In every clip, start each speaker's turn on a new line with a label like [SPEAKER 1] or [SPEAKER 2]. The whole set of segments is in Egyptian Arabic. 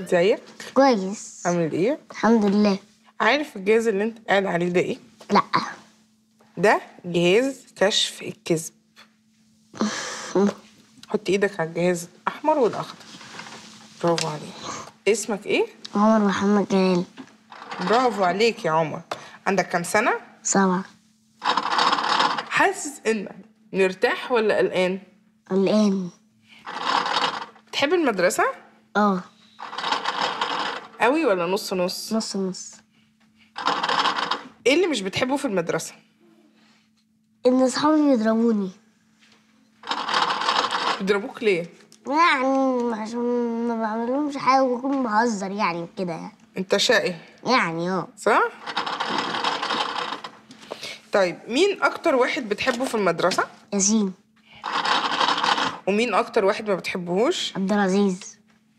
[SPEAKER 1] ازيك
[SPEAKER 2] كويس
[SPEAKER 1] عامل ايه
[SPEAKER 2] الحمد لله
[SPEAKER 1] عارف الجهاز اللي انت قاعد عليه ده ايه
[SPEAKER 2] لا
[SPEAKER 1] ده جهاز كشف الكذب حط ايدك على الجهاز الاحمر والاخضر برافو عليك اسمك ايه
[SPEAKER 2] عمر محمد جلال
[SPEAKER 1] برافو عليك يا عمر عندك كام سنه
[SPEAKER 2] سبعة
[SPEAKER 1] حاسس انك مرتاح ولا قلقان
[SPEAKER 2] الآن
[SPEAKER 1] تحب المدرسه
[SPEAKER 2] اه
[SPEAKER 1] قوي ولا نص نص
[SPEAKER 2] نص نص
[SPEAKER 1] ايه اللي مش بتحبه في المدرسه
[SPEAKER 2] إن أصحابي بيضربوني
[SPEAKER 1] بيضربوك ليه
[SPEAKER 2] يعني عشان ما بعملهمش حاجة وبكون بهزر يعني وكده يعني
[SPEAKER 1] انت شقي
[SPEAKER 2] يعني اه
[SPEAKER 1] صح طيب مين اكتر واحد بتحبه في المدرسه
[SPEAKER 2] ياسين
[SPEAKER 1] ومين اكتر واحد ما بتحبهوش
[SPEAKER 2] عبد العزيز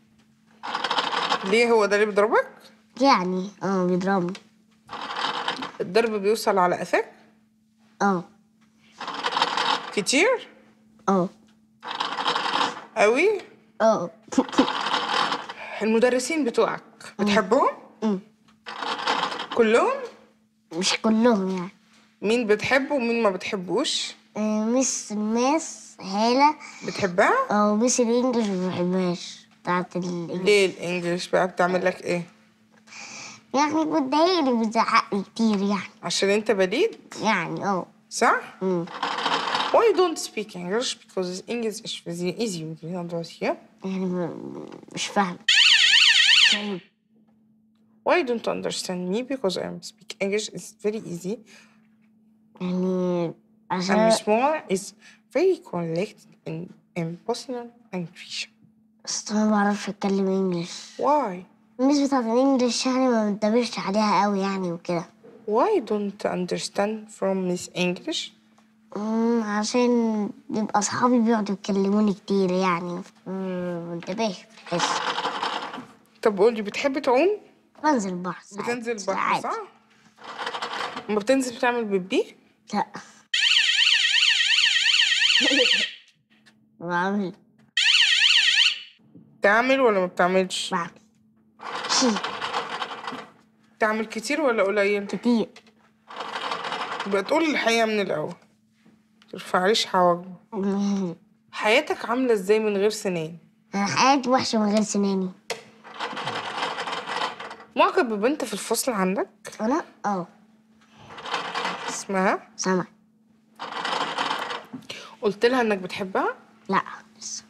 [SPEAKER 1] ليه هو ده اللي بيضربك
[SPEAKER 2] يعني اه بيضربني
[SPEAKER 1] الضرب بيوصل على قفاك
[SPEAKER 2] اه
[SPEAKER 1] كتير
[SPEAKER 2] اه
[SPEAKER 1] قوي
[SPEAKER 2] اه
[SPEAKER 1] المدرسين بتوعك بتحبهم
[SPEAKER 2] أمم.
[SPEAKER 1] كلهم
[SPEAKER 2] مش كلهم يعني
[SPEAKER 1] مين بتحبه ومين ما بتحبوش
[SPEAKER 2] آه، مس الماس هالة
[SPEAKER 1] بتحبها
[SPEAKER 2] أو مس الإنجليش ما بحبهاش بتاعت الإنجليش
[SPEAKER 1] ليه الانجليش بقى بتعمل لك ايه
[SPEAKER 2] يعني بتضايقني بتزعقني كتير يعني
[SPEAKER 1] عشان انت بليد
[SPEAKER 2] يعني اه
[SPEAKER 1] صح
[SPEAKER 2] أمم.
[SPEAKER 1] why you don't speak English because English is very easy with me not here
[SPEAKER 2] يعني م- مش فاهم طيب
[SPEAKER 1] why you don't understand me because I speak English is very easy
[SPEAKER 2] يعني
[SPEAKER 1] and
[SPEAKER 2] عشان
[SPEAKER 1] small is very collected in impossible English
[SPEAKER 2] بس أنا ما بعرفش أتكلم إنجليش
[SPEAKER 1] why
[SPEAKER 2] الميس بتاعت الإنجليش يعني ما بنتبهش عليها قوي يعني وكده
[SPEAKER 1] why don't understand from Miss English
[SPEAKER 2] أمم، عشان بيبقى أصحابي بيقعدوا يكلموني كتير يعني ما بنتبهش بحس
[SPEAKER 1] طب قولي بتحب تعوم
[SPEAKER 2] بنزل البحر ساعات.
[SPEAKER 1] بتنزل بحر
[SPEAKER 2] ساعات.
[SPEAKER 1] صح لما بتنزل بتعمل بيبي
[SPEAKER 2] لا بعمل
[SPEAKER 1] تعمل ولا ما بتعملش
[SPEAKER 2] بعمل شيء
[SPEAKER 1] تعمل كتير ولا قليل
[SPEAKER 2] كتير
[SPEAKER 1] يبقى تقول الحقيقة من الأول ترفعليش حواجبه حياتك عاملة ازاي من غير سنان
[SPEAKER 2] أنا حياتي وحشة من غير سناني
[SPEAKER 1] معجب ببنت في الفصل عندك
[SPEAKER 2] أنا اه
[SPEAKER 1] اسمها
[SPEAKER 2] سامع
[SPEAKER 1] قلت لها انك بتحبها
[SPEAKER 2] لا لسه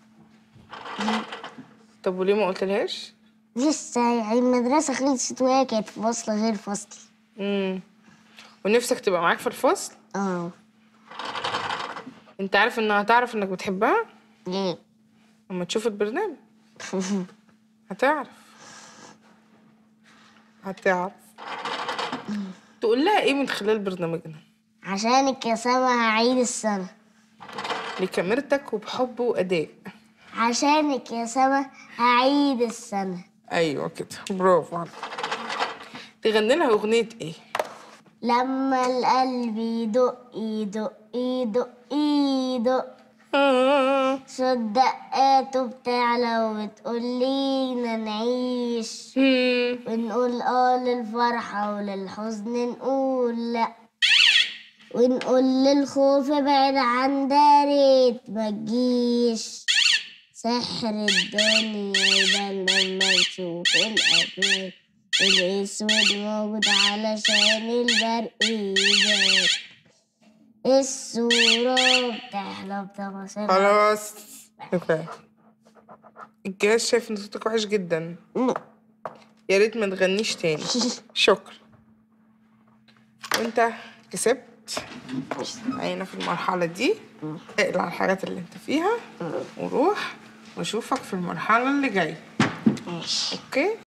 [SPEAKER 1] طب وليه ما قلتلهاش
[SPEAKER 2] لسه يعني المدرسة خلصت وهي كانت في فصل غير فصلي
[SPEAKER 1] امم ونفسك تبقى معاك في الفصل
[SPEAKER 2] اه
[SPEAKER 1] انت عارف انها هتعرف انك بتحبها
[SPEAKER 2] ليه؟
[SPEAKER 1] لما تشوف البرنامج هتعرف هتعرف تقول لها ايه من خلال برنامجنا
[SPEAKER 2] عشانك يا سما هعيد السنة
[SPEAKER 1] لكاميرتك وبحب واداء
[SPEAKER 2] عشانك يا سما هعيد السنة
[SPEAKER 1] ايوه كده برافو عليك تغني لها اغنيه ايه
[SPEAKER 2] لما القلب يدق يدق يدق يدق
[SPEAKER 1] آه.
[SPEAKER 2] صوت دقاته بتعلى وبتقول لينا نعيش
[SPEAKER 1] مم.
[SPEAKER 2] ونقول اه للفرحة وللحزن نقول لا ونقول للخوف ابعد عن داريت ما تجيش سحر الدنيا يبان لما نشوف الأبواب الأسود موجود علشان البرق يبان الصورة بتحلى بتفاصيلها
[SPEAKER 1] خلاص كفايه الجهاز شايف ان صوتك وحش جدا يا ريت ما تغنيش تاني شكرا وانت كسبت عينا في المرحلة دي اقلع الحاجات اللي انت فيها وروح واشوفك في المرحلة اللي جاية
[SPEAKER 2] ماشي
[SPEAKER 1] اوكي